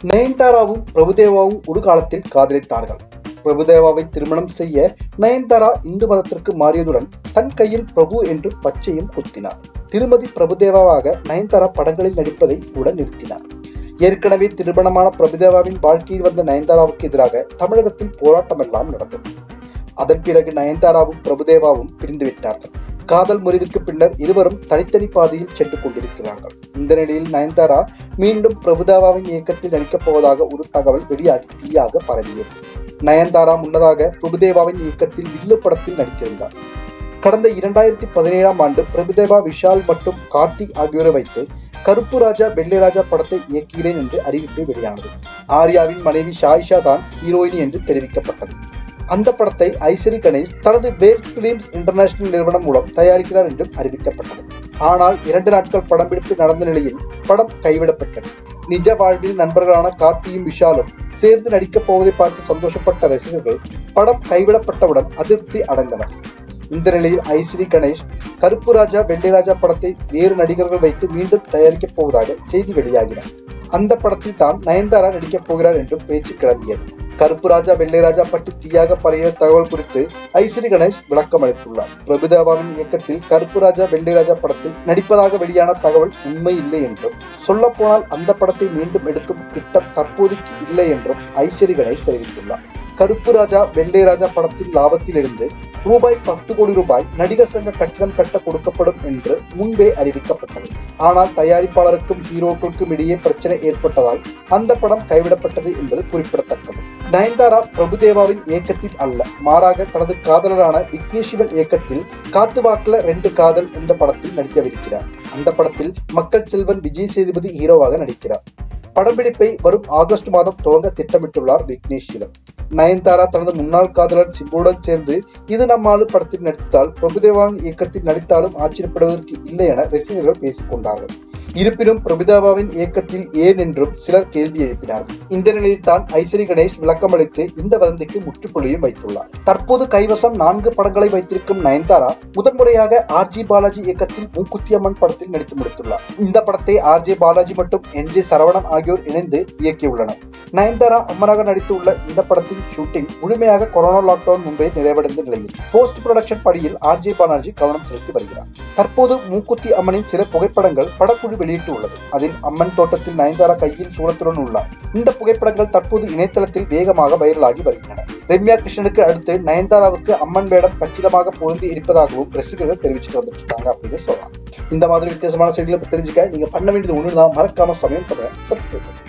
நயன்தாராவும் பிரபுதேவாவும் ஒரு காலத்தில் காதலித்தார்கள் பிரபுதேவாவை திருமணம் செய்ய நயன்தாரா இந்து மதத்திற்கு மாறியதுடன் தன் கையில் பிரபு என்று பச்சையும் குத்தினார் திருமதி பிரபுதேவாவாக நயன்தாரா படங்களில் நடிப்பதை கூட நிறுத்தினார் ஏற்கனவே திருமணமான பிரபுதேவாவின் வாழ்க்கையில் வந்த நயன்தாராவுக்கு எதிராக தமிழகத்தில் போராட்டமெல்லாம் நடந்தது அதன் பிறகு நயன்தாராவும் பிரபுதேவாவும் பிரிந்துவிட்டார்கள் காதல் முறிவுக்கு பின்னர் இருவரும் தனித்தனி பாதையில் சென்று கொண்டிருக்கிறார்கள் இந்த நிலையில் நயன்தாரா மீண்டும் பிரபுதேவாவின் இயக்கத்தில் நடிக்கப் போவதாக ஒரு தகவல் வெளியாகி தீயாக பரவியது நயன்தாரா முன்னதாக பிரபுதேவாவின் இயக்கத்தில் வில்லு படத்தில் நடித்திருந்தார் கடந்த இரண்டாயிரத்தி பதினேழாம் ஆண்டு பிரபுதேவா விஷால் மற்றும் கார்த்திக் ஆகியோரை வைத்து கருப்பு ராஜா வெள்ளை ராஜா படத்தை இயக்குகிறேன் என்று அறிவிப்பு வெளியானது ஆர்யாவின் மனைவி ஷாயிஷா தான் ஹீரோயினி என்று தெரிவிக்கப்பட்டது அந்த படத்தை ஐஸ்வரி கணேஷ் தனது வேர் பிலிம்ஸ் இன்டர்நேஷனல் நிறுவனம் மூலம் தயாரிக்கிறார் என்றும் அறிவிக்கப்பட்டது ஆனால் இரண்டு நாட்கள் படப்பிடிப்பு நடந்த நிலையில் படம் கைவிடப்பட்டது நிஜ வாழ்வில் நண்பர்களான கார்த்தியும் விஷாலும் சேர்ந்து நடிக்கப் போவதை பார்த்து சந்தோஷப்பட்ட ரசிகர்கள் படம் கைவிடப்பட்டவுடன் அதிருப்தி அடைந்தனர் இந்த நிலையில் ஐஸ்வரி கணேஷ் கருப்பு ராஜா வெள்ளை ராஜா படத்தை வேறு நடிகர்கள் வைத்து மீண்டும் தயாரிக்கப் போவதாக செய்தி வெளியாகின அந்த படத்தில் தான் நயன்தாரா நடிக்கப் போகிறார் என்றும் பேச்சு கிளம்பியது கருப்பு ராஜா வெள்ளை ராஜா பற்றி தீயாக பரவிய தகவல் குறித்து ஐஸ்வரி கணேஷ் விளக்கம் அளித்துள்ளார் பிரபுதேவாவின் இயக்கத்தில் கருப்பு ராஜா வெள்ளை ராஜா படத்தில் நடிப்பதாக வெளியான தகவல் உண்மை இல்லை என்றும் சொல்ல போனால் அந்த படத்தை மீண்டும் எடுக்கும் திட்டம் தற்போதைக்கு இல்லை என்றும் ஐஸ்வரி கணேஷ் தெரிவித்துள்ளார் கருப்பு ராஜா வெள்ளை ராஜா படத்தின் லாபத்திலிருந்து ரூபாய் பத்து கோடி ரூபாய் நடிகர் சங்க கட்டணம் கட்ட கொடுக்கப்படும் என்று முன்பே அறிவிக்கப்பட்டது ஆனால் தயாரிப்பாளருக்கும் ஹீரோக்களுக்கும் இடையே பிரச்சனை ஏற்பட்டதால் அந்த படம் கைவிடப்பட்டது என்பது குறிப்பிடத்தக்கது நயன்தாரா பிரபுதேவாவின் இயக்கத்தில் அல்ல மாறாக தனது காதலரான விக்னேஷிவன் இயக்கத்தில் காத்துவாக்குல ரெண்டு காதல் என்ற படத்தில் நடிக்கவிருக்கிறார் அந்த படத்தில் மக்கள் செல்வன் விஜய் சேதுபதி ஹீரோவாக நடிக்கிறார் படப்பிடிப்பை வரும் ஆகஸ்ட் மாதம் துவங்க திட்டமிட்டுள்ளார் விக்னேஷ் சிவன் நயன்தாரா தனது முன்னாள் காதலர் சிம்புவுடன் சேர்ந்து இது நம்மாலு படத்தில் நடித்தால் பிரபுதேவாவின் இயக்கத்தில் நடித்தாலும் ஆச்சரியப்படுவதற்கு இல்லை என ரசிகர்கள் பேசிக் கொண்டார்கள் இருப்பினும் பிரபுதேவாவின் இயக்கத்தில் ஏன் என்றும் சிலர் கேள்வி எழுப்பினார்கள் இந்த நிலையில் தான் ஐஸ்வரி கணேஷ் விளக்கமளித்து இந்த வதந்திக்கு முற்றுப்புள்ளியும் வைத்துள்ளார் தற்போது கைவசம் நான்கு படங்களை வைத்திருக்கும் நயன்தாரா முதன்முறையாக ஆர் ஜி பாலாஜி இயக்கத்தில் மூக்குத்தியம்மன் படத்தில் நடித்து முடித்துள்ளார் இந்த படத்தை ஆர் ஜே பாலாஜி மற்றும் என் ஜே சரவணன் ஆகியோர் இணைந்து இயக்கியுள்ளனர் நயன்தாரா அம்மனாக நடித்துள்ள இந்த படத்தின் ஷூட்டிங் முழுமையாக கொரோனா லாக்டவுன் முன்பே நிறைவடைந்த நிலையில் போஸ்ட் ப்ரொடக்ஷன் பணியில் ஆர் ஜே பாலாஜி கவனம் செலுத்தி வருகிறார் தற்போது மூக்குத்தி அம்மனின் சில புகைப்படங்கள் படக்குழு வெளியிட்டு உள்ளது அதில் அம்மன் தோட்டத்தில் நயன்தாரா கையில் சூரத்துடன் உள்ளார் இந்த புகைப்படங்கள் தற்போது இணையதளத்தில் வேகமாக வைரலாகி வருகின்றன ரம்யா கிருஷ்ணனுக்கு அடுத்து நயன்தாராவுக்கு அம்மன் வேடம் கச்சிதமாக பொருந்தி இருப்பதாகவும் ரசிகர்கள் தெரிவிச்சுட்டு வந்துட்டு இருக்காங்க அப்படின்னு சொல்லலாம் இந்த மாதிரி வித்தியாசமான செய்திகளை தெரிஞ்சுக்க நீங்க பண்ண வேண்டியது ஒன்று தான் மறக்காம சமயம் பண்ணுறேன்